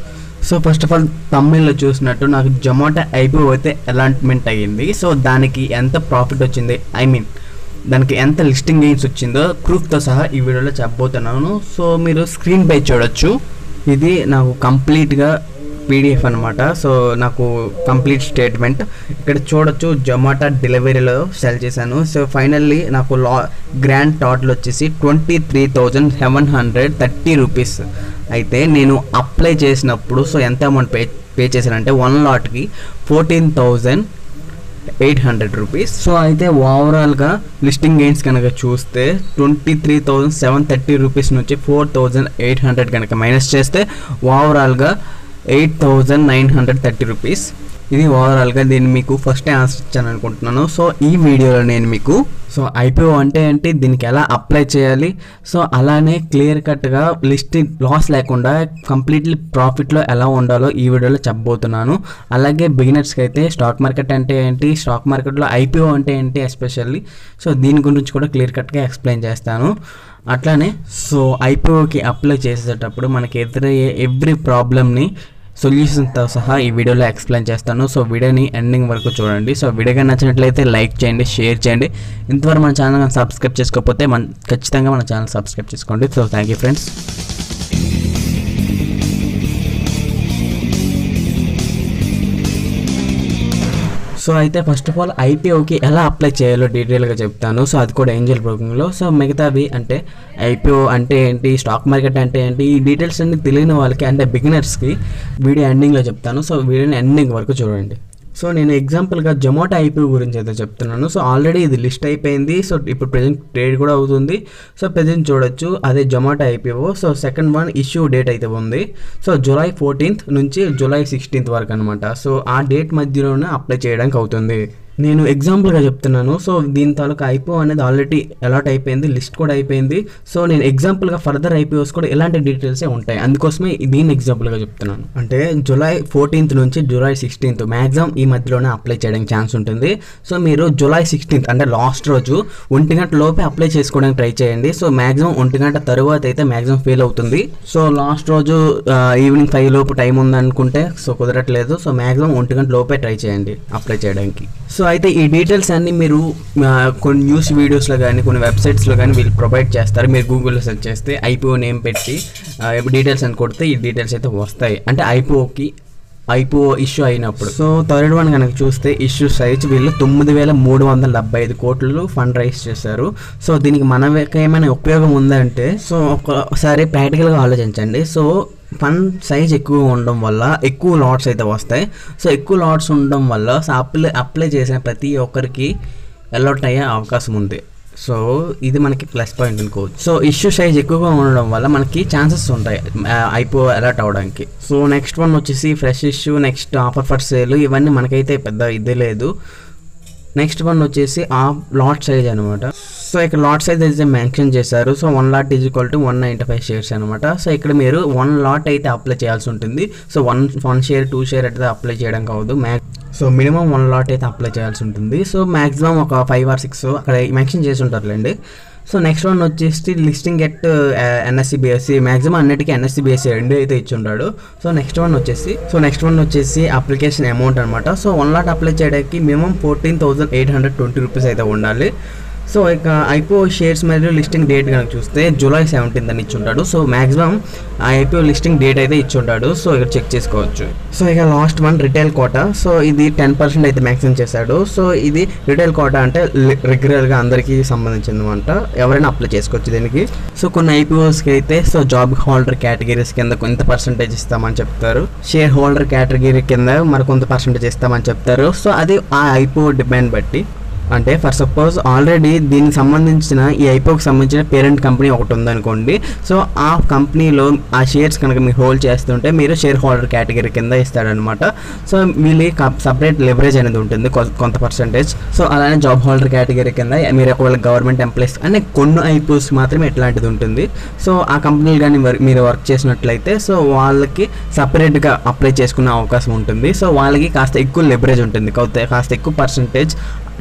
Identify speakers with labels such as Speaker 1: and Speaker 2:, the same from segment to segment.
Speaker 1: so first of all తమిళ్లో చూసినట్టు నాకు జొమాటో ఐపీఓ అయితే అలాట్మెంట్ అయ్యింది సో దానికి ఎంత ప్రాఫిట్ వచ్చింది ఐ మీన్ దానికి ఎంత లిస్టింగ్ గెయిన్స్ వచ్చిందో ప్రూఫ్తో సహా ఈ వీడియోలో చెప్పబోతున్నాను సో మీరు స్క్రీన్ పై చూడొచ్చు ఇది నాకు కంప్లీట్గా పీడిఎఫ్ అనమాట సో నాకు కంప్లీట్ స్టేట్మెంట్ ఇక్కడ చూడొచ్చు జొమాటో డెలివరీలో సెల్ చేశాను సో ఫైనల్లీ నాకు లా గ్రాండ్ టోటల్ వచ్చేసి twenty three thousand seven hundred thirty rupees అయితే నేను అప్లై చేసినప్పుడు సో ఎంత అమౌంట్ పే పే చేశానంటే వన్ లాట్కి fourteen thousand eight hundred rupees so అయితే ఓవరాల్గా లిస్టింగ్ గెయిన్స్ కనుక చూస్తే twenty three thousand seven thirty rupees నుంచి ఫోర్ థౌజండ్ ఎయిట్ హండ్రెడ్ కనుక మైనస్ చేస్తే ఓవరాల్గా eight thousand nine hundred thirty rupees ఇది ఓవరాల్గా దీన్ని మీకు ఫస్ట్ ఆన్సర్ ఇచ్చాను అనుకుంటున్నాను సో ఈ వీడియోలో నేను మీకు సో ఐపీఓ అంటే ఏంటి దీనికి ఎలా అప్లై చేయాలి సో అలానే క్లియర్ కట్గా లిస్ట్ లాస్ లేకుండా కంప్లీట్లీ ప్రాఫిట్లో ఎలా ఉండాలో ఈ వీడియోలో చెప్పబోతున్నాను అలాగే బిగినర్స్కి అయితే స్టాక్ మార్కెట్ అంటే ఏంటి స్టాక్ మార్కెట్లో ఐపీఓ అంటే ఏంటి ఎస్పెషల్లీ సో దీని గురించి కూడా క్లియర్ కట్గా ఎక్స్ప్లెయిన్ చేస్తాను అట్లానే సో ఐపీఓకి అప్లై చేసేటప్పుడు మనకి ఎదురయ్యే ఎవ్రీ ప్రాబ్లమ్ని సొల్యూషన్తో సహా ఈ వీడియోలో ఎక్స్ప్లెయిన్ చేస్తాను సో వీడియోని ఎండింగ్ వరకు చూడండి సో వీడియోగా నచ్చినట్లయితే లైక్ చేయండి షేర్ చేయండి ఇంతవరకు మన ఛానల్ సబ్స్క్రైబ్ చేసుకోకపోతే మన ఖచ్చితంగా మన ఛానల్ సబ్స్క్రైబ్ చేసుకోండి so thank you friends so అయితే ఫస్ట్ ఆఫ్ ఆల్ ఐపీఓకి ఎలా అప్లై చేయాలో డీటెయిల్గా చెప్తాను సో అది కూడా ఏంజల్ బ్రోకింగ్లో సో మిగతావి అంటే ఐపీఓ అంటే ఏంటి స్టాక్ మార్కెట్ అంటే ఏంటి ఈ డీటెయిల్స్ అన్ని తెలియని వాళ్ళకి అంటే బిగినర్స్కి వీడియో ఎండింగ్లో చెప్తాను సో వీడియోని ఎండింగ్ వరకు చూడండి సో నేను ఎగ్జాంపుల్గా జొమాటో ఐపీఓ గురించి అయితే చెప్తున్నాను సో ఆల్రెడీ ఇది లిస్ట్ అయిపోయింది సో ఇప్పుడు ప్రజెంట్ ట్రేడ్ కూడా అవుతుంది సో ప్రజెంట్ చూడొచ్చు అదే Zomato IPO so second one issue date అయితే ఉంది సో జూలై ఫోర్టీన్త్ నుంచి జూలై సిక్స్టీన్త్ వరకు అనమాట సో ఆ డేట్ మధ్యలోనే అప్లై చేయడానికి అవుతుంది నేను ఎగ్జాంపుల్గా చెప్తున్నాను సో దీని తాలూకా ఐపీఓ అనేది ఆల్రెడీ అలాట్ అయిపోయింది లిస్ట్ కూడా అయిపోయింది సో నేను ఎగ్జాంపుల్గా ఫర్దర్ ఐపీఓస్ కూడా ఇలాంటి డీటెయిల్సే ఉంటాయి అందుకోసమే దీన్ని ఎగ్జాంపుల్గా చెప్తున్నాను అంటే జూలై ఫోర్టీన్త్ నుంచి జూలై సిక్స్టీన్త్ మ్యాక్సిమం ఈ మధ్యలోనే అప్లై చేయడానికి ఛాన్స్ ఉంటుంది సో మీరు జూలై సిక్స్టీన్త్ అంటే లాస్ట్ రోజు ఒంటి గంట లోపే అప్లై చేసుకోవడానికి ట్రై చేయండి సో మ్యాక్సిమం ఒంటి గంట తరువాత అయితే మ్యాక్సిమం ఫెయిల్ అవుతుంది సో లాస్ట్ రోజు ఈవినింగ్ ఫైవ్ లోపు టైం ఉందనుకుంటే సో కుదరట్లేదు సో మ్యాక్సిమం ఒంటి గంట లోపే ట్రై చేయండి అప్లై చేయడానికి సో అయితే ఈ డీటెయిల్స్ అన్ని మీరు ఆ, కొన్ని న్యూస్ వీడియోస్లో కానీ కొన్ని వెబ్సైట్స్లో కానీ వీళ్ళు ప్రొవైడ్ చేస్తారు మీరు గూగుల్లో సెర్చ్ చేస్తే ఐపీఓ నేమ్ పెట్టి డీటెయిల్స్ అని కొడితే ఈ డీటెయిల్స్ అయితే వస్తాయి అంటే ఐపీఓకి ఐపీఓ ఇష్యూ అయినప్పుడు సో థర్డ్ వన్ కనుక చూస్తే ఇష్యూ సైజ్ వీళ్ళు తొమ్మిది వేల మూడు వందల డెబ్బై ఐదు కోట్లు ఫండ్ రైజ్ చేశారు సో దీనికి మనకి ఏమైనా ఉపయోగం ఉందంటే సో ఒకసారి ప్రాక్టికల్గా ఆలోచించండి సో ఫండ్ సైజ్ ఎక్కువ ఉండడం వల్ల ఎక్కువ లాట్స్ అయితే వస్తాయి సో ఎక్కువ లాట్స్ ఉండడం వల్ల సో అప్లై అప్లై చేసిన ప్రతి ఒక్కరికి అలాట్ అయ్యే అవకాశం ఉంది సో ఇది మనకి ప్లస్ పాయింట్ అనుకోవచ్చు సో ఇష్యూ సైజ్ ఎక్కువగా ఉండడం వల్ల మనకి ఛాన్సెస్ ఉంటాయి అయిపో అలర్ట్ అవడానికి సో నెక్స్ట్ వన్ వచ్చేసి fresh issue next offer for sale ఇవన్నీ మనకైతే పెద్ద ఇది లేదు నెక్స్ట్ వన్ వచ్చేసి ఆ లాట్ సైజ్ అనమాట సో ఇక్కడ లాట్ సైజ్ అయితే మెన్షన్ చేశారు so one lot is equal to one ninety five shares అనమాట సో ఇక్కడ మీరు వన్ లాట్ అయితే అప్లై చేయాల్సి ఉంటుంది so one one share two share అయితే అప్లై చేయడం కావద్దు మ్యాక్ సో మినిమం వన్ లాట్ అయితే అప్లై చేయాల్సి ఉంటుంది సో మ్యాక్సిమం ఒక ఫైవ్ ఆర్ సిక్స్ అక్కడ మెన్షన్ చేసి ఉంటారులేండి సో నెక్స్ట్ వన్ వచ్చేసి listing at NSC BSC maximum అన్నిటికీ ఎన్ఎస్సి బిఎస్సి రెండు అయితే ఇచ్చి ఉంటాడు సో నెక్స్ట్ వన్ వచ్చేసి సో నెక్స్ట్ వన్ వచ్చేసి అప్లికేషన్ అమౌంట్ అనమాట సో వన్ లాట్ అప్లై చేయడానికి minimum fourteen thousand eight hundred twenty rupees అయితే ఉండాలి సో ఇక ఐపీఓ షేర్స్ మరియు లిస్టింగ్ డేట్ కనుక చూస్తే జూలై సెవెంటీన్త్ అని ఇచ్చి ఉంటాడు సో మాక్సిమం ఆ ఐపీఓ లిస్టింగ్ డేట్ అయితే ఇచ్చి ఉంటాడు సో ఇక్కడ చెక్ చేసుకోవచ్చు సో ఇక last one retail quota so ఇది టెన్ పర్సెంట్ అయితే మ్యాక్సిమం చేశాడు సో ఇది రిటైల్ కోటా అంటే రెగ్యులర్గా అందరికీ సంబంధించిందన్నమాట ఎవరైనా అప్లై చేసుకోవచ్చు దీనికి సో కొన్ని ఐపీఓస్కి అయితే సో జాబ్ హోల్డర్ కేటగిరీస్ కింద కొంత పర్సంటేజ్ ఇస్తామని చెప్తారు షేర్ హోల్డర్ కేటగిరీ కింద మరి కొంత పర్సంటేజ్ ఇస్తామని చెప్తారు సో అది ఆ ఐపీఓ డిమాండ్ బట్టి అంటే ఫర్ సపోజ్ ఆల్రెడీ దీనికి సంబంధించిన ఈ ఐపోకి సంబంధించిన పేరెంట్ కంపెనీ ఒకటి ఉందనుకోండి సో ఆ కంపెనీలో ఆ షేర్స్ కనుక మీరు హోల్డ్ చేస్తుంటే మీరు షేర్ హోల్డర్ కేటగిరీ కింద ఇస్తాడనమాట సో వీళ్ళకి సపరేట్ లెవరేజ్ అనేది ఉంటుంది కొ- కొంత పర్సంటేజ్ సో అలానే జాబ్ హోల్డర్ కేటగిరీ కింద మీరు ఒకవేళ గవర్నమెంట్ ఎంప్లాయీస్ అంటే కొన్ని ఐపోస్ మాత్రమే ఇట్లాంటిది ఉంటుంది సో ఆ కంపెనీలు కానీ మీరు వర్క్ చేసినట్లయితే సో వాళ్ళకి సపరేట్గా అప్లై చేసుకునే అవకాశం ఉంటుంది సో వాళ్ళకి కాస్త ఎక్కువ లెవరేజ్ ఉంటుంది కాస్త కాస్త ఎక్కువ పర్సంటేజ్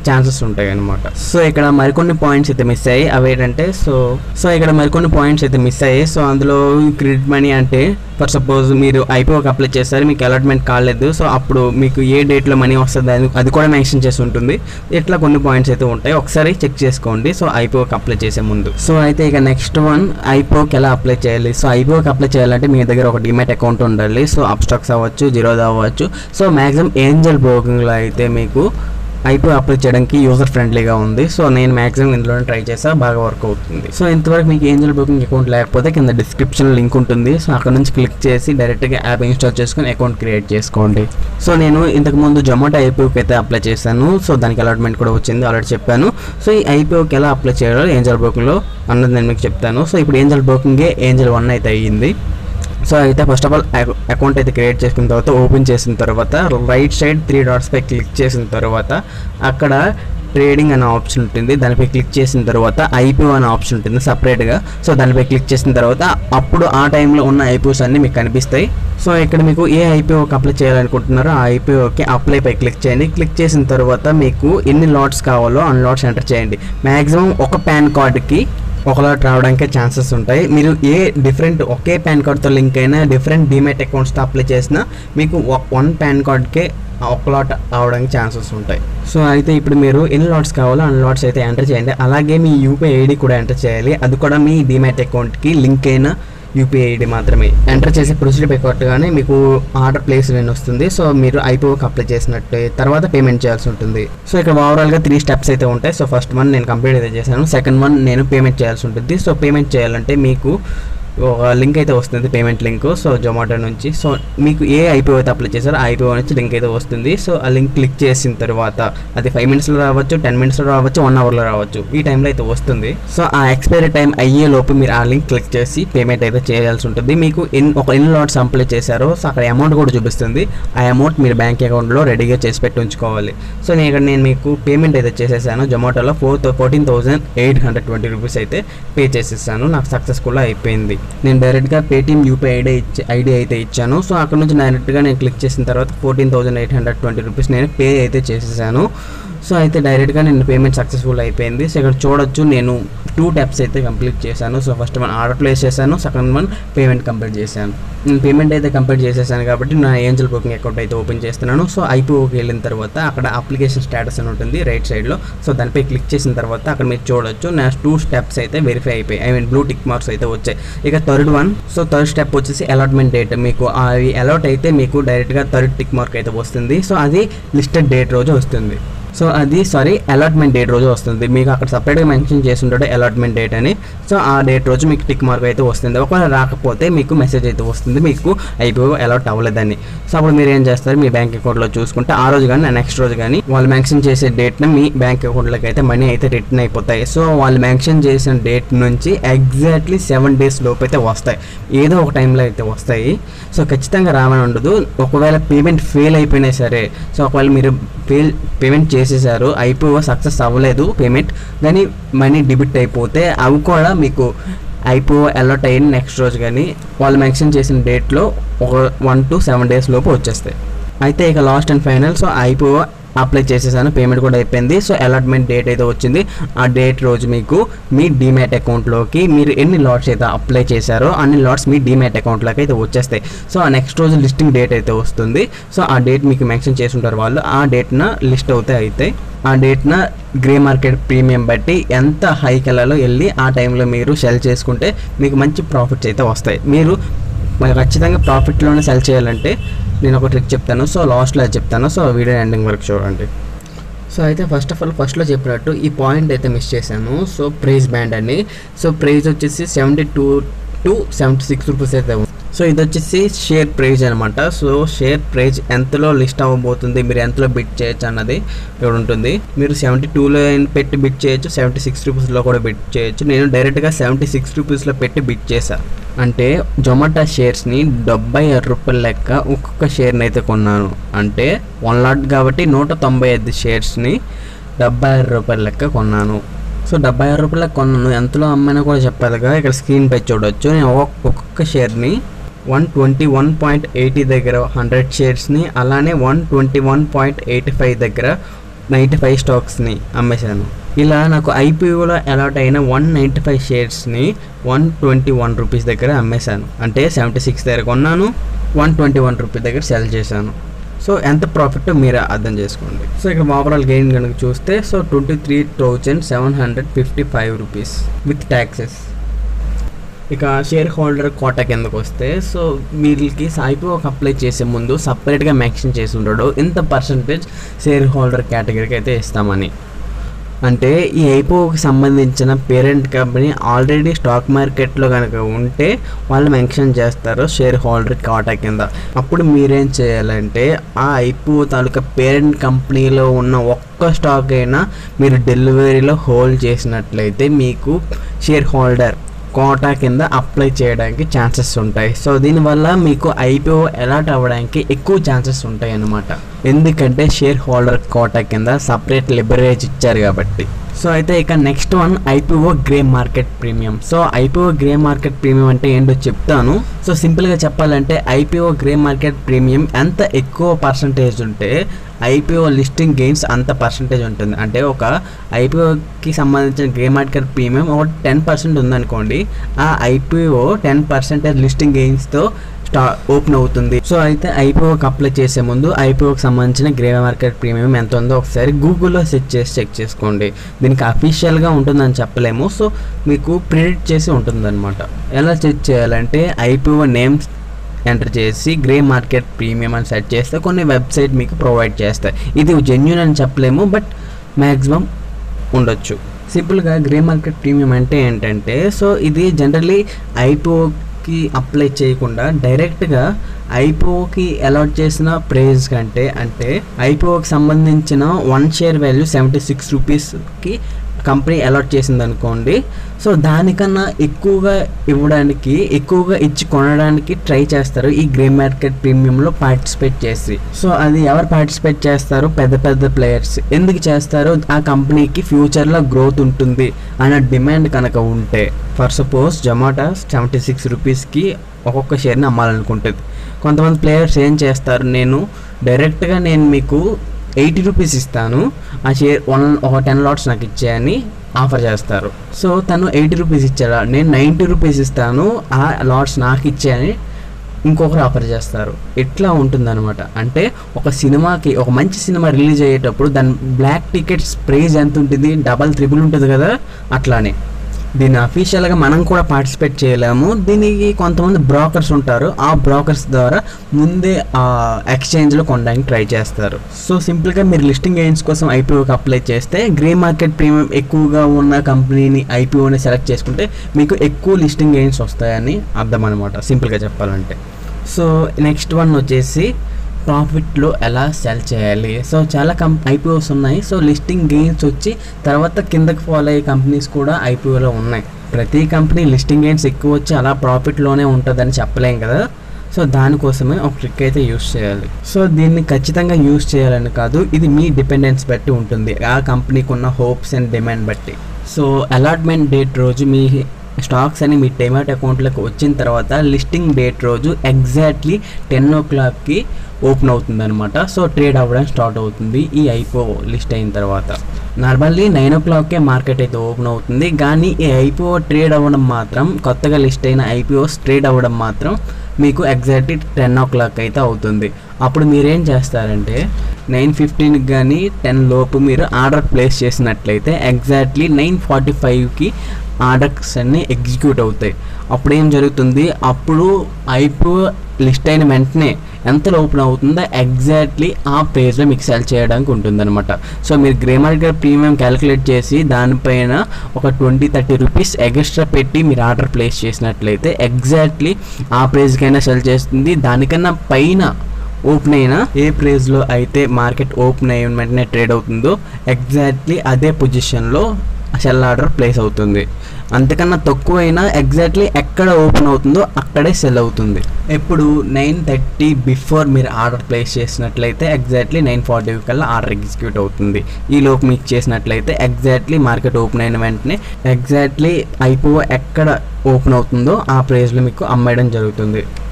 Speaker 1: ఛాన్సెస్ ఉంటాయి అనమాట సో ఇక్కడ మరికొన్ని పాయింట్స్ అయితే మిస్ అయ్యాయి అవి ఏంటంటే సో సో ఇక్కడ మరికొన్ని పాయింట్స్ అయితే మిస్ అయ్యాయి సో అందులో క్రెడిట్ మనీ అంటే ఫర్ సపోజ్ మీరు ఐపీఓకి అప్లై చేస్తారు మీకు అలాట్మెంట్ కాలేదు సో అప్పుడు మీకు ఏ డేట్లో మనీ వస్తుంది అది అది కూడా మెన్షన్ చేసి ఉంటుంది ఇట్లా కొన్ని పాయింట్స్ అయితే ఉంటాయి ఒకసారి చెక్ చేసుకోండి సో ఐపీఓకి అప్లై చేసే ముందు సో అయితే ఇక నెక్స్ట్ వన్ ఐపీఓకి ఎలా అప్లై చేయాలి సో ఐపీఓకి అప్లై చేయాలంటే మీ దగ్గర ఒక డిమెట్ అకౌంట్ ఉండాలి సో అప్స్టాక్స్ అవ్వచ్చు జీరోదా అవ్వచ్చు సో మ్యాక్సిమం ఏంజల్ బ్రోకింగ్లో అయితే మీకు ఐపీఓ అప్లై చేయడానికి యూజర్ ఫ్రెండ్లీగా ఉంది సో నేను మాక్సిమం ఇందులోనే ట్రై చేసా బాగా వర్క్ అవుతుంది సో ఇంతవరకు మీకు ఏంజల్ బుకింగ్ అకౌంట్ లేకపోతే కింద డిస్క్రిప్షన్ లింక్ ఉంటుంది సో అక్కడ నుంచి క్లిక్ చేసి డైరెక్ట్గా యాప్ ఇన్స్టాల్ చేసుకొని అకౌంట్ క్రియేట్ చేసుకోండి సో నేను ఇంతకు ముందు జొమాటో ఐపీఓకి అయితే అప్లై చేశాను సో దానికి అలాట్మెంట్ కూడా వచ్చింది ఆల్రెడీ చెప్పాను సో ఈ ఐపీఓకి ఎలా అప్లై చేయాలో ఏంజల్ బుకింగ్లో అన్నది నేను మీకు చెప్తాను సో ఇప్పుడు ఏంజల్ బుకింగే ఏంజల్ వన్ అయితే అయ్యింది సో అయితే ఫస్ట్ ఆఫ్ ఆల్ అకౌంట్ అయితే క్రియేట్ చేసుకున్న తర్వాత ఓపెన్ చేసిన తర్వాత రైట్ సైడ్ త్రీ డాట్స్పై క్లిక్ చేసిన తర్వాత అక్కడ ట్రేడింగ్ అనే ఆప్షన్ ఉంటుంది దానిపై క్లిక్ చేసిన తర్వాత ఐపీఓ అనే ఆప్షన్ ఉంటుంది సపరేట్గా సో దానిపై క్లిక్ చేసిన తర్వాత అప్పుడు ఆ టైంలో ఉన్న ఐపీఓస్ అన్నీ మీకు కనిపిస్తాయి సో ఇక్కడ మీకు ఏ ఐపీఓకి అప్లై చేయాలనుకుంటున్నారో ఆ ఐపీఓకి అప్లై పై క్లిక్ చేయండి క్లిక్ చేసిన తర్వాత మీకు ఎన్ని లాట్స్ కావాలో అన్ని లాట్స్ ఎంటర్ చేయండి మ్యాక్సిమం ఒక పాన్ కార్డుకి ఒక లాట్ రావడానికి ఛాన్సెస్ ఉంటాయి మీరు ఏ డిఫరెంట్ ఒకే పాన్ కార్డ్తో లింక్ అయినా డిఫరెంట్ డిమెట్ అకౌంట్స్తో అప్లై చేసినా మీకు వన్ పాన్ కార్డ్కే ఒక లాట్ అవడానికి ఛాన్సెస్ ఉంటాయి సో అయితే ఇప్పుడు మీరు ఎన్ని లాట్స్ కావాలో అన్ని లాట్స్ అయితే ఎంటర్ చేయండి అలాగే మీ యూపీఐ ఐడి కూడా ఎంటర్ చేయాలి అది కూడా మీ డిమెట్ అకౌంట్కి లింక్ అయిన యూపీఐ ఐడి మాత్రమే ఎంటర్ చేసే ప్రొసీజర్ కొట్టగానే మీకు ఆర్డర్ ప్లేస్ అని వస్తుంది సో మీరు ఐపీఓకి అప్లై చేసినట్టే తర్వాత పేమెంట్ చేయాల్సి ఉంటుంది సో ఇక్కడ ఓవరాల్గా త్రీ స్టెప్స్ అయితే ఉంటాయి సో ఫస్ట్ వన్ నేను కంప్లీట్ అయితే చేశాను సెకండ్ వన్ నేను పేమెంట్ చేయాల్సి ఉంటుంది సో పేమెంట్ చేయాలంటే మీకు ఒక లింక్ అయితే వస్తుంది పేమెంట్ లింక్ సో జొమాటో నుంచి సో మీకు ఏ ఐపీఓ అయితే అప్లై చేశారో ఆ ఐపీఓ నుంచి లింక్ అయితే వస్తుంది సో ఆ లింక్ క్లిక్ చేసిన తర్వాత అది ఫైవ్ మినిట్స్లో రావచ్చు టెన్ మినిట్స్లో రావచ్చు వన్ అవర్లో రావచ్చు ఈ టైంలో అయితే వస్తుంది సో ఆ ఎక్స్పైరీ టైం అయ్యే లోపు మీరు ఆ లింక్ క్లిక్ చేసి పేమెంట్ అయితే చేయాల్సి ఉంటుంది మీకు ఎన్ ఒక ఎన్ని లాట్స్ అప్లై చేశారో సో అక్కడ అమౌంట్ కూడా చూపిస్తుంది ఆ అమౌంట్ మీరు బ్యాంక్ అకౌంట్లో రెడీగా చేసి పెట్టి ఉంచుకోవాలి సో నేను ఇక్కడ నేను మీకు పేమెంట్ అయితే చేసేసాను జొమాటోలో four fourteen thousand eight hundred twenty rupees అయితే పే చేసేసాను నాకు సక్సెస్ఫుల్గా అయిపోయింది నేను డైరెక్ట్గా పేటీఎం యూపీఐ ఐడి ఇచ్చి ఐడి అయితే ఇచ్చాను సో అక్కడ నుంచి డైరెక్ట్గా నేను క్లిక్ చేసిన తర్వాత fourteen thousand eight hundred twenty rupees నేను పే అయితే చేసేసాను సో అయితే డైరెక్ట్గా నేను పేమెంట్ సక్సెస్ఫుల్ అయిపోయింది సో ఇక్కడ చూడొచ్చు నేను టూ టెప్స్ అయితే కంప్లీట్ చేశాను so first one order place చేశాను సెకండ్ వన్ పేమెంట్ కంప్లీట్ చేశాను నేను పేమెంట్ అయితే కంప్లీట్ చేసేసాను కాబట్టి నా ఏంజల్ బుకింగ్ అకౌంట్ అయితే ఓపెన్ చేస్తున్నాను సో ఐపీఓకి వెళ్ళిన తర్వాత అక్కడ అప్లికేషన్ స్టేటస్ అని ఉంటుంది రైట్ సైడ్లో సో దానిపై క్లిక్ చేసిన తర్వాత అక్కడ మీరు చూడొచ్చు నా టూ స్టెప్స్ అయితే వెరిఫై అయిపోయాయి I mean blue tick marks అయితే వచ్చాయి ఇక third one so third step వచ్చేసి అలాట్మెంట్ డేట్ మీకు అవి అలాట్ అయితే మీకు డైరెక్ట్గా థర్డ్ టిక్ మార్క్ అయితే వస్తుంది సో అది లిస్టెడ్ డేట్ రోజు వస్తుంది సో అది సారీ అలాట్మెంట్ డేట్ రోజు వస్తుంది మీకు అక్కడ సపరేట్గా మెన్షన్ చేసి ఉంటాడు అలాట్మెంట్ డేట్ అని సో ఆ డేట్ రోజు మీకు టిక్ మార్క్ అయితే వస్తుంది ఒకవేళ రాకపోతే మీకు మెసేజ్ అయితే వస్తుంది మీకు అయిపో అలాట్ అవ్వలేదని సో అప్పుడు మీరు ఏం చేస్తారు మీ బ్యాంక్ అకౌంట్లో చూసుకుంటే ఆ రోజు కానీ నెక్స్ట్ రోజు కానీ వాళ్ళు మెన్షన్ చేసే డేట్ని మీ బ్యాంక్ అకౌంట్లోకి అయితే మనీ అయితే రిటర్న్ అయిపోతాయి సో వాళ్ళు మెన్షన్ చేసిన డేట్ నుంచి ఎగ్జాక్ట్లీ సెవెన్ డేస్ లోపు అయితే వస్తాయి ఏదో ఒక టైంలో అయితే వస్తాయి సో ఖచ్చితంగా రావని ఉండదు ఒకవేళ పేమెంట్ ఫెయిల్ అయిపోయినా సరే సో ఒకవేళ మీరు ఫెయిల్ పేమెంట్ చేసేసారు అయిపో సక్సెస్ అవ్వలేదు పేమెంట్ కానీ మనీ డెబిట్ అయిపోతే అవి కూడా మీకు అయిపో అలర్ట్ అయిన నెక్స్ట్ రోజు కానీ వాళ్ళు మెన్షన్ చేసిన డేట్లో ఒక వన్ టు సెవెన్ డేస్ లోపు వచ్చేస్తాయి అయితే ఇక లాస్ట్ అండ్ ఫైనల్ సో అయిపో అప్లై చేసేసాను పేమెంట్ కూడా అయిపోయింది సో అలాట్మెంట్ డేట్ అయితే వచ్చింది ఆ డేట్ రోజు మీకు మీ డీమ్యాట్ అకౌంట్లోకి మీరు ఎన్ని లాట్స్ అయితే అప్లై చేశారో అన్ని లాట్స్ మీ డీమ్యాట్ అకౌంట్లోకి అయితే వచ్చేస్తాయి సో ఆ నెక్స్ట్ రోజు లిస్టింగ్ డేట్ అయితే వస్తుంది సో ఆ డేట్ మీకు మెన్షన్ చేసి ఉంటారు వాళ్ళు ఆ డేట్న లిస్ట్ అవుతాయి అయితే ఆ డేట్న గ్రే మార్కెట్ ప్రీమియం బట్టి ఎంత హై కలర్లో వెళ్ళి ఆ టైంలో మీరు సెల్ చేసుకుంటే మీకు మంచి ప్రాఫిట్స్ అయితే వస్తాయి మీరు మరి ఖచ్చితంగా ప్రాఫిట్లోనే సెల్ చేయాలంటే నేను ఒక ట్రిక్ చెప్తాను సో లాస్ట్లో అది చెప్తాను సో వీడియో ఎండింగ్ వరకు చూడండి సో అయితే ఫస్ట్ ఆఫ్ ఆల్ ఫస్ట్లో చెప్పినట్టు ఈ పాయింట్ అయితే మిస్ చేశాను సో ప్రైస్ బ్యాండ్ అని సో ప్రైస్ వచ్చేసి seventy two to seventy six rupees అయితే ఉంది సో ఇది వచ్చేసి షేర్ ప్రైజ్ అనమాట సో షేర్ ప్రైజ్ ఎంతలో లిస్ట్ అవ్వబోతుంది మీరు ఎంతలో బిట్ చేయొచ్చు అన్నది ఇక్కడ ఉంటుంది మీరు సెవెంటీ టూలో పెట్టి బిట్ చేయొచ్చు సెవెంటీ సిక్స్ రూపీస్లో కూడా బిట్ చేయొచ్చు నేను డైరెక్ట్గా సెవెంటీ సిక్స్ రూపీస్లో పెట్టి బిట్ చేశాను అంటే జొమాటో షేర్స్ని డెబ్బై ఆరు రూపాయల లెక్క ఒక్కొక్క షేర్ని అయితే కొన్నాను అంటే వన్ లాట్ కాబట్టి నూట తొంభై ఐదు షేర్స్ని డెబ్బై ఆరు రూపాయల లెక్క కొన్నాను సో డెబ్బై ఆరు రూపాయలకు కొన్నాను ఎంతలో అమ్మాయినా కూడా చెప్పాలిగా ఇక్కడ స్క్రీన్ పై చూడొచ్చు నేను ఒక్కొక్క- ఒక్కొక్క షేర్ని one twenty one point eighty దగ్గర హండ్రెడ్ షేర్స్ని అలానే one twenty one point eighty five దగ్గర నైంటీ ఫైవ్ స్టాక్స్ని అమ్మేశాను ఇలా నాకు ఐపీఓలో అలాట్ అయిన వన్ నైంటీ ఫైవ్ షేర్స్ని వన్ ట్వంటీ వన్ రూపీస్ దగ్గర అమ్మేశాను అంటే సెవెంటీ సిక్స్ దగ్గర కొన్నాను వన్ ట్వంటీ వన్ రూపీస్ దగ్గర సెల్ చేశాను సో ఎంత ప్రాఫిట్ మీరు అర్థం చేసుకోండి సో ఇక్కడ ఓవరాల్ గెయిన్ కనుక చూస్తే so twenty three thousand seven hundred fifty five rupees with taxes ఇక షేర్ హోల్డర్ కోటా కిందకు వస్తే సో వీళ్ళకి ఐపీఓకి అప్లై చేసే ముందు సపరేట్గా మెన్షన్ చేసి ఉంటాడు ఇంత పర్సంటేజ్ షేర్ హోల్డర్ కేటగిరీకి అయితే ఇస్తామని అంటే ఈ ఐపీఓకి సంబంధించిన పేరెంట్ కంపెనీ ఆల్రెడీ స్టాక్ మార్కెట్లో కనుక ఉంటే వాళ్ళు మెన్షన్ చేస్తారు షేర్ హోల్డర్ కోటా కింద అప్పుడు మీరేం చేయాలంటే ఆ ఐపీఓ తాలూకా పేరెంట్ కంపెనీలో ఉన్న ఒక్క స్టాక్ అయినా మీరు డెలివరీలో హోల్డ్ చేసినట్లయితే మీకు షేర్ హోల్డర్ కోటా కింద అప్లై చేయడానికి ఛాన్సెస్ ఉంటాయి సో దీనివల్ల మీకు ఐపీఓ అలాట్ అవ్వడానికి ఎక్కువ ఛాన్సెస్ ఉంటాయి అన్నమాట ఎందుకంటే షేర్ హోల్డర్ కోటా కింద సపరేట్ లిబరేజ్ ఇచ్చారు కాబట్టి సో అయితే ఇక next one IPO grey market premium so IPO grey market premium అంటే ఏంటో చెప్తాను సో సింపుల్గా చెప్పాలంటే ఐపీఓ గ్రే మార్కెట్ ప్రీమియం ఎంత ఎక్కువ పర్సంటేజ్ ఉంటే ఐపీఓ లిస్టింగ్ గెయిన్స్ అంత పర్సంటేజ్ ఉంటుంది అంటే ఒక ఐపీఓకి సంబంధించిన గ్రే మార్కెట్ ప్రీమియం ఒక టెన్ పర్సెంట్ ఉందనుకోండి ఆ ఐపీఓ టెన్ పర్సెంటేజ్ లిస్టింగ్ గెయిన్స్తో స్టా ఓపెన్ అవుతుంది సో అయితే ఐపీఓకి అప్లై చేసే ముందు ఐపీఓకి సంబంధించిన గ్రే మార్కెట్ ప్రీమియం ఎంత ఉందో ఒకసారి గూగుల్లో సెర్చ్ చేసి చెక్ చేసుకోండి దీనికి అఫీషియల్గా ఉంటుందని చెప్పలేము సో మీకు ప్రిడిక్ట్ చేసి ఉంటుందన్నమాట ఎలా చెక్ చేయాలంటే ఐపీఓ నేమ్స్ ఎంటర్ చేసి గ్రే మార్కెట్ ప్రీమియం అని సెట్ చేస్తే కొన్ని వెబ్సైట్ మీకు ప్రొవైడ్ చేస్తాయి ఇది జెన్యున్ అని చెప్పలేము బట్ మ్యాక్సిమం ఉండొచ్చు సింపుల్గా గ్రే మార్కెట్ ప్రీమియం అంటే ఏంటంటే సో ఇది జనరలీ ఐపీఓకి అప్లై చేయకుండా డైరెక్ట్గా ఐపీఓకి అలాట్ చేసిన ప్రైజ్ కంటే అంటే ఐపీఓకి సంబంధించిన one share value seventy six రూపీస్కి కంపెనీ అలాట్ చేసింది అనుకోండి సో దానికన్నా ఎక్కువగా ఇవ్వడానికి ఎక్కువగా ఇచ్చి కొనడానికి ట్రై చేస్తారు ఈ గ్రే మార్కెట్ ప్రీమియంలో పార్టిసిపేట్ చేసి సో అది ఎవరు పార్టిసిపేట్ చేస్తారు పెద్ద పెద్ద ప్లేయర్స్ ఎందుకు చేస్తారు ఆ కంపెనీకి ఫ్యూచర్లో గ్రోత్ ఉంటుంది అన్న డిమాండ్ కనుక ఉంటే for suppose Zomato seventy six రూపీస్కి ఒక్కొక్క షేర్ని అమ్మాలనుకుంటుంది కొంతమంది ప్లేయర్స్ ఏం చేస్తారు నేను డైరెక్ట్గా నేను మీకు ఎయిటీ రూపీస్ ఇస్తాను ఆ షేర్ వన్ ఒక టెన్ లాట్స్ నాకు ఇచ్చేయని ఆఫర్ చేస్తారు సో తను ఎయిటీ రూపీస్ ఇచ్చారా నేను నైంటీ రూపీస్ ఇస్తాను ఆ లాట్స్ నాకు ఇచ్చేయని ఇంకొకరు ఆఫర్ చేస్తారు ఇట్లా ఉంటుందన్నమాట అంటే ఒక సినిమాకి ఒక మంచి సినిమా రిలీజ్ అయ్యేటప్పుడు దాని బ్లాక్ టికెట్స్ ప్రైస్ ఎంత ఉంటుంది డబల్ త్రిబుల్ ఉంటుంది కదా అట్లానే దీన్ని అఫీషియల్గా మనం కూడా పార్టిసిపేట్ చేయలేము దీనికి కొంతమంది బ్రోకర్స్ ఉంటారు ఆ బ్రోకర్స్ ద్వారా ముందే ఆ ఎక్స్చేంజ్లో కొనడానికి ట్రై చేస్తారు సో సింపుల్గా మీరు లిస్టింగ్ గెయిన్స్ కోసం ఐపీఓకి అప్లై చేస్తే గ్రే మార్కెట్ ప్రీమియం ఎక్కువగా ఉన్న కంపెనీని ఐపీఓని సెలెక్ట్ చేసుకుంటే మీకు ఎక్కువ లిస్టింగ్ గెయిన్స్ వస్తాయని అర్థం అనమాట సింపుల్గా చెప్పాలంటే సో నెక్స్ట్ వన్ వచ్చేసి ప్రాఫిట్లో ఎలా సెల్ చేయాలి సో చాలా కం ఐపీఓస్ ఉన్నాయి సో లిస్టింగ్ గెయిన్స్ వచ్చి తర్వాత కిందకి ఫాలో అయ్యే కంపెనీస్ కూడా ఐపీఓలో ఉన్నాయి ప్రతి కంపెనీ లిస్టింగ్ గెయిన్స్ ఎక్కువ వచ్చి అలా ప్రాఫిట్లోనే ఉంటుందని చెప్పలేం కదా సో దానికోసమే ఒక ట్రిక్ అయితే యూస్ చేయాలి సో దీన్ని ఖచ్చితంగా యూస్ చేయాలని కాదు ఇది మీ డిపెండెన్స్ బట్టి ఉంటుంది ఆ కంపెనీకి ఉన్న హోప్స్ అండ్ డిమాండ్ బట్టి సో అలాట్మెంట్ డేట్ రోజు మీ స్టాక్స్ అని మీ టెమాట్ అకౌంట్లోకి వచ్చిన తర్వాత లిస్టింగ్ డేట్ రోజు ఎగ్జాక్ట్లీ టెన్ ఓ క్లాక్కి ఓపెన్ అవుతుంది అనమాట సో ట్రేడ్ అవ్వడం స్టార్ట్ అవుతుంది ఈ ఐపో లిస్ట్ అయిన తర్వాత నార్మల్లీ నైన్ ఓ క్లాక్కే మార్కెట్ అయితే ఓపెన్ అవుతుంది కానీ ఈ ఐపీఓ ట్రేడ్ అవ్వడం మాత్రం కొత్తగా లిస్ట్ అయిన ఐపీఓస్ ట్రేడ్ అవ్వడం మాత్రం మీకు ఎగ్జాక్ట్లీ టెన్ ఓ క్లాక్ అయితే అవుతుంది అప్పుడు మీరేం చేస్తారంటే నైన్ ఫిఫ్టీన్కి కానీ టెన్ లోపు మీరు ఆర్డర్ ప్లేస్ చేసినట్లయితే ఎగ్జాక్ట్లీ నైన్ ఫార్టీ ఫైవ్కి ఆర్డర్స్ అన్నీ ఎగ్జిక్యూట్ అవుతాయి అప్పుడు ఏం జరుగుతుంది అప్పుడు ఐపీఓ లిస్ట్ అయిన వెంటనే ఎంత ఓపెన్ అవుతుందో ఎగ్జాక్ట్లీ ఆ ప్రైస్లో మీకు సెల్ చేయడానికి ఉంటుందన్నమాట సో మీరు గ్రే మార్కెట్ ప్రీమియం క్యాలిక్యులేట్ చేసి దానిపైన ఒక ట్వంటీ థర్టీ రూపీస్ ఎక్స్ట్రా పెట్టి మీరు ఆర్డర్ ప్లేస్ చేసినట్లయితే ఎగ్జాక్ట్లీ ఆ ప్రైస్కైనా సెల్ చేస్తుంది దానికన్నా పైన ఓపెన్ అయిన ఏ ప్రైస్లో అయితే మార్కెట్ ఓపెన్ అయిన వెంటనే ట్రేడ్ అవుతుందో ఎగ్జాక్ట్లీ అదే పొజిషన్లో సెల్ ఆర్డర్ ప్లేస్ అవుతుంది అంతకన్నా తక్కువైనా ఎగ్జాక్ట్లీ ఎక్కడ ఓపెన్ అవుతుందో అక్కడే సెల్ అవుతుంది ఎప్పుడు నైన్ థర్టీ బిఫోర్ మీరు ఆర్డర్ ప్లేస్ చేసినట్లయితే ఎగ్జాక్ట్లీ నైన్ ఫార్టీ కల్లా ఆర్డర్ ఎగ్జిక్యూట్ అవుతుంది ఈ లోపు మీకు చేసినట్లయితే ఎగ్జాక్ట్లీ మార్కెట్ ఓపెన్ అయిన వెంటనే ఎగ్జాక్ట్లీ ఐపో ఎక్కడ ఓపెన్ అవుతుందో ఆ ప్రైస్లో మీకు అమ్మేయడం జరుగుతుంది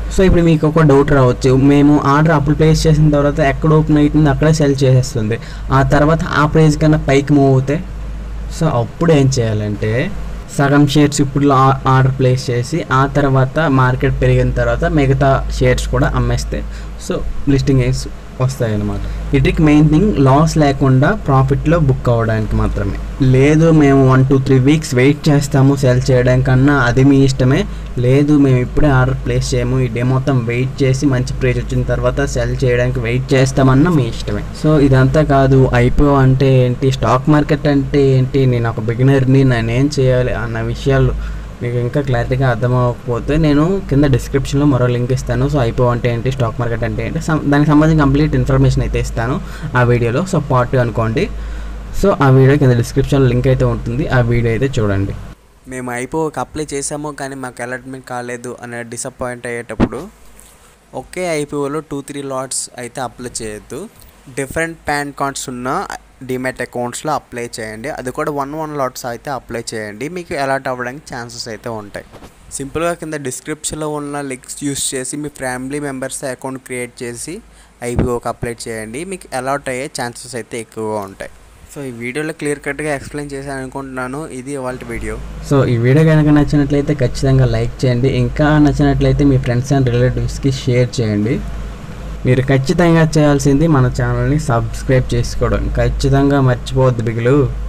Speaker 1: సో ఇప్పుడు మీకు ఒక డౌట్ రావచ్చు మేము ఆర్డర్ అప్పుడు ప్లేస్ చేసిన తర్వాత ఎక్కడ ఓపెన్ అవుతుంది అక్కడే సెల్ చేసేస్తుంది ఆ తర్వాత ఆ ప్రైస్ కన్నా పైకి మూవ్ అవుతే సో అప్పుడు ఏం చేయాలంటే సగం షేర్స్ ఇప్పుడు ఆ- ఆర్డర్ ప్లేస్ చేసి ఆ తర్వాత మార్కెట్ పెరిగిన తర్వాత మిగతా షేర్స్ కూడా అమ్మేస్తే సో లిస్టింగ్ వేసి వస్తాయి అన్నమాట వీటికి మెయిన్ థింగ్ లాస్ లేకుండా ప్రాఫిట్లో బుక్ అవ్వడానికి మాత్రమే లేదు మేము one two three weeks wait చేస్తాము సెల్ చేయడానికన్నా అది మీ ఇష్టమే లేదు మేము ఇప్పుడే ఆర్డర్ ప్లేస్ చేయము ఈ డే మొత్తం వెయిట్ చేసి మంచి ప్రైస్ వచ్చిన తర్వాత సెల్ చేయడానికి వెయిట్ చేస్తామన్నా మీ ఇష్టమే సో ఇదంతా కాదు ఐపీఓ అంటే ఏంటి స్టాక్ మార్కెట్ అంటే ఏంటి నేను ఒక బిగినర్ని నేనేం చేయాలి అన్న విషయాలు మీకు ఇంకా క్లారిటీగా అర్థమవకపోతే నేను కింద డిస్క్రిప్షన్లో మరో లింక్ ఇస్తాను సో ఐపీఓ అంటే ఏంటి స్టాక్ మార్కెట్ అంటే ఏంటి సం- దానికి సంబంధించిన కంప్లీట్ ఇన్ఫర్మేషన్ అయితే ఇస్తాను ఆ వీడియోలో సో పార్ట్ టూ అనుకోండి సో ఆ వీడియో కింద డిస్క్రిప్షన్లో లింక్ అయితే ఉంటుంది ఆ వీడియో అయితే చూడండి
Speaker 2: మేము ఐపోకి అప్లై చేసాము కానీ మాకు అలాట్మెంట్ కాలేదు అనే డిసప్పాయింట్ అయ్యేటప్పుడు ఒకే ఐపీఓలో టూ త్రీ లాట్స్ అయితే అప్లై చేయొద్దు డిఫరెంట్ పాన్ కార్డ్స్ ఉన్న డిమెట్ అకౌంట్స్లో అప్లై చేయండి అది కూడా వన్ వన్ లాట్స్ అయితే అప్లై చేయండి మీకు అలాట్ అవ్వడానికి ఛాన్సెస్ అయితే ఉంటాయి సింపుల్గా కింద డిస్క్రిప్షన్లో ఉన్న లింక్స్ యూస్ చేసి మీ ఫ్యామిలీ మెంబర్స్ అకౌంట్ క్రియేట్ చేసి ఐపీఓకి అప్లై చేయండి మీకు అలాట్ అయ్యే ఛాన్సెస్ అయితే ఎక్కువగా ఉంటాయి సో ఈ వీడియోలో క్లియర్ కట్గా ఎక్స్ప్లెయిన్ చేశాను అనుకుంటున్నాను ఇది ఇవాళ వీడియో
Speaker 1: సో ఈ వీడియో కనుక నచ్చినట్లయితే ఖచ్చితంగా లైక్ చేయండి ఇంకా నచ్చినట్లయితే మీ ఫ్రెండ్స్ అండ్ రిలేటివ్స్కి షేర్ చేయండి మీరు ఖచ్చితంగా చేయాల్సింది మన ఛానల్ని సబ్స్క్రైబ్ చేసుకోవడం ఖచ్చితంగా మర్చిపోవద్దు బిగులు